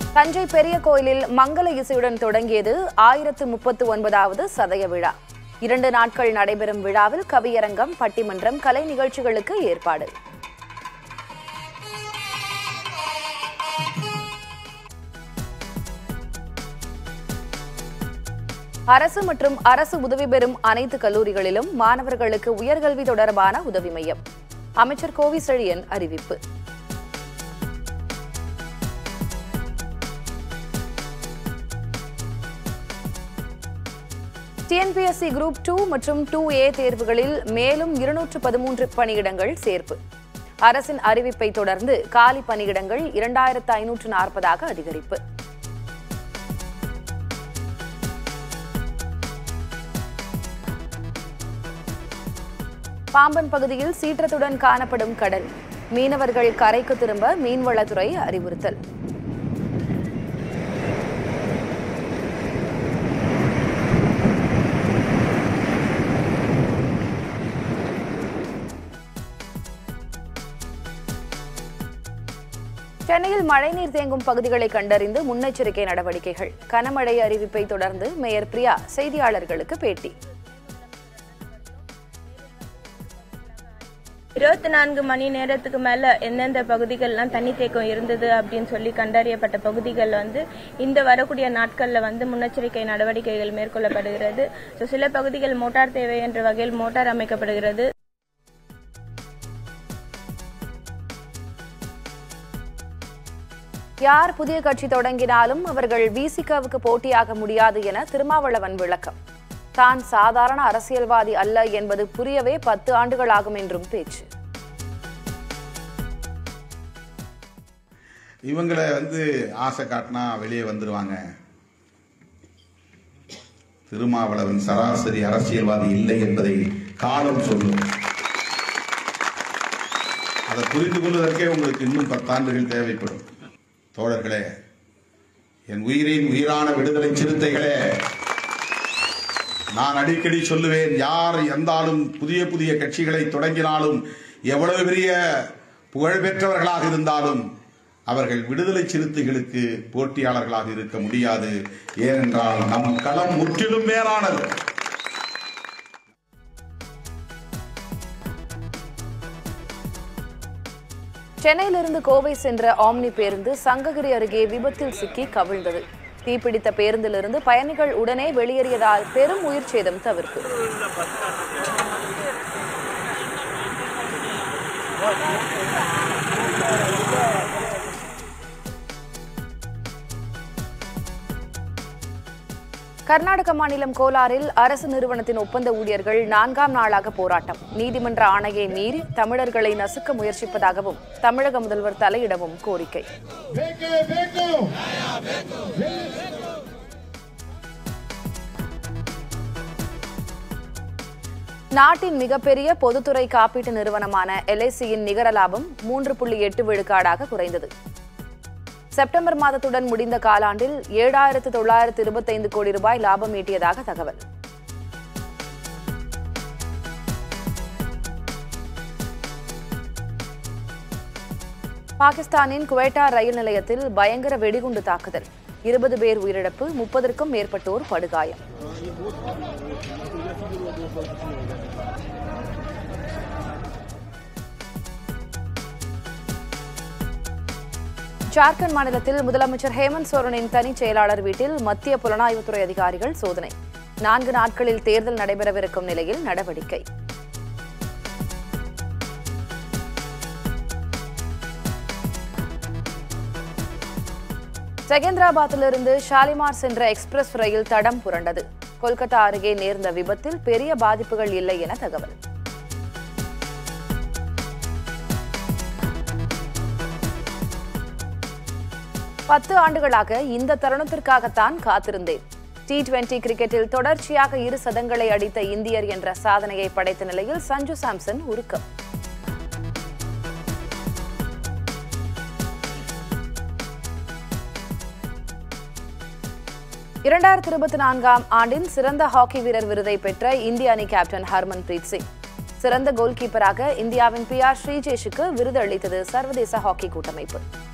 தஞ்சை பெரிய கோயிலில் மங்கள இசையுடன் தொடங்கியது ஆயிரத்து முப்பத்து ஒன்பதாவது சதய விழா இரண்டு நாட்கள் நடைபெறும் விழாவில் கவியரங்கம் பட்டிமன்றம் கலை நிகழ்ச்சிகளுக்கு ஏற்பாடு அரசு மற்றும் அரசு உதவி பெறும் அனைத்து கல்லூரிகளிலும் மாணவர்களுக்கு உயர்கல்வி தொடர்பான உதவி மையம் அமைச்சர் கோவி செழியன் அறிவிப்பு டிஎன்பிஎஸ்சி குரூப் டூ மற்றும் டூ ஏ தேர்வுகளில் மேலும் இருநூற்று பதிமூன்று பணியிடங்கள் சேர்ப்பு அரசின் அறிவிப்பை தொடர்ந்து காலி பணியிடங்கள் இரண்டாயிரத்து ஐநூற்று நாற்பதாக அதிகரிப்பு பாம்பன் பகுதியில் சீற்றத்துடன் காணப்படும் கடல் மீனவர்கள் கரைக்கு திரும்ப மீன்வளத்துறை அறிவுறுத்தல் சென்னையில் மழைநீர் தேங்கும் பகுதிகளை கண்டறிந்து முன்னெச்சரிக்கை நடவடிக்கைகள் கனமழை அறிவிப்பை தொடர்ந்து மேயர் பிரியா செய்தியாளர்களுக்கு பேட்டி இருபத்தி நான்கு மணி நேரத்துக்கு மேல எந்தெந்த பகுதிகள்லாம் தண்ணி தேக்கம் இருந்தது அப்படின்னு சொல்லி கண்டறியப்பட்ட பகுதிகள் வந்து இந்த வரக்கூடிய நாட்கள்ல வந்து முன்னெச்சரிக்கை நடவடிக்கைகள் மேற்கொள்ளப்படுகிறது ஸோ சில பகுதிகள் மோட்டார் தேவை என்ற வகையில் மோட்டார் அமைக்கப்படுகிறது யார் புதிய கட்சி தொடங்கினாலும் அவர்கள் விசிகவுக்கு போட்டியாக முடியாது என திருமாவளவன் விளக்கம் தான் சாதாரண அரசியல்வாதி அல்ல என்பது புரியவே பத்து ஆண்டுகளாகும் என்றும் பேச்சு இவங்களை வந்து ஆசை காட்டினா வெளியே வந்துருவாங்க திருமாவளவன் சராசரி அரசியல்வாதி இல்லை என்பதை காலம் சொல்லும் அதை புரிந்து கொள்வதற்கே உங்களுக்கு இன்னும் பத்தாண்டுகள் தேவைப்படும் தோழர்களே என் உயிரின் உயிரான விடுதலை சிறுத்தைகளே நான் அடிக்கடி சொல்லுவேன் யார் எந்தாலும் புதிய புதிய கட்சிகளை தொடங்கினாலும் எவ்வளவு பெரிய புகழ்பெற்றவர்களாக இருந்தாலும் அவர்கள் விடுதலை சிறுத்தைகளுக்கு போட்டியாளர்களாக இருக்க முடியாது ஏனென்றால் நம் களம் முற்றிலும் மேலானது சென்னையிலிருந்து கோவை சென்ற ஆம்னி பேருந்து சங்ககிரி அருகே விபத்தில் சிக்கி கவிழ்ந்தது தீப்பிடித்த பேருந்திலிருந்து பயணிகள் உடனே வெளியேறியதால் பெரும் உயிர் சேதம் தவிர்ப்பு கர்நாடக மாநிலம் கோலாரில் அரசு நிறுவனத்தின் ஒப்பந்த ஊழியர்கள் நான்காம் நாளாக போராட்டம் நீதிமன்ற ஆணையை மீறி தமிழர்களை நசுக்க முயற்சிப்பதாகவும் தமிழக முதல்வர் தலையிடவும் கோரிக்கை ಬೇಕೇ ಬೇಕು நாட்டின் மிகப்பெரிய பொதுத்துறை காப்பீட்டு நிறுவனமான எல்ஐசியின் நிகர லாபம் மூன்று புள்ளி எட்டு விழுக்காடாக குறைந்தது செப்டம்பர் மாதத்துடன் முடிந்த காலாண்டில் ஏழாயிரத்து தொள்ளாயிரத்து இருபத்தைந்து கோடி ரூபாய் லாபம் ஈட்டியதாக தகவல் பாகிஸ்தானின் குவேட்டா ரயில் நிலையத்தில் பயங்கர வெடிகுண்டு தாக்குதல் இருபது பேர் உயிரிழப்பு முப்பதற்கும் மேற்பட்டோர் படுகாயம் ஜார்க்கண்ட் மாநிலத்தில் முதலமைச்சர் ஹேமந்த் சோரனின் தனிச் செயலாளர் வீட்டில் மத்திய புலனாய்வுத்துறை அதிகாரிகள் சோதனை நான்கு நாட்களில் தேர்தல் நடைபெறவிருக்கும் நிலையில் நடவடிக்கை செகந்திராபாத்திலிருந்து ஷாலிமார் சென்ற எக்ஸ்பிரஸ் ரயில் தடம் புரண்டது கொல்கத்தா அருகே நேர்ந்த விபத்தில் பெரிய பாதிப்புகள் இல்லை என தகவல் பத்து ஆண்டுகளாக இந்த தருணத்திற்காகத்தான் காத்திருந்தேன் டி டுவெண்டி கிரிக்கெட்டில் தொடர்ச்சியாக இரு சதங்களை அடித்த இந்தியர் என்ற சாதனையை படைத்த நிலையில் சஞ்சு சாம்சன் உருக்கம் இரண்டாயிரத்தி இருபத்தி நான்காம் ஆண்டின் சிறந்த ஹாக்கி வீரர் விருதை பெற்ற இந்திய அணி கேப்டன் ஹர்மன் பிரீத் சிங் சிறந்த கோல்கீப்பராக இந்தியாவின் பி ஆர் ஸ்ரீஜேஷுக்கு விருது அளித்தது சர்வதேச ஹாக்கி கூட்டமைப்பு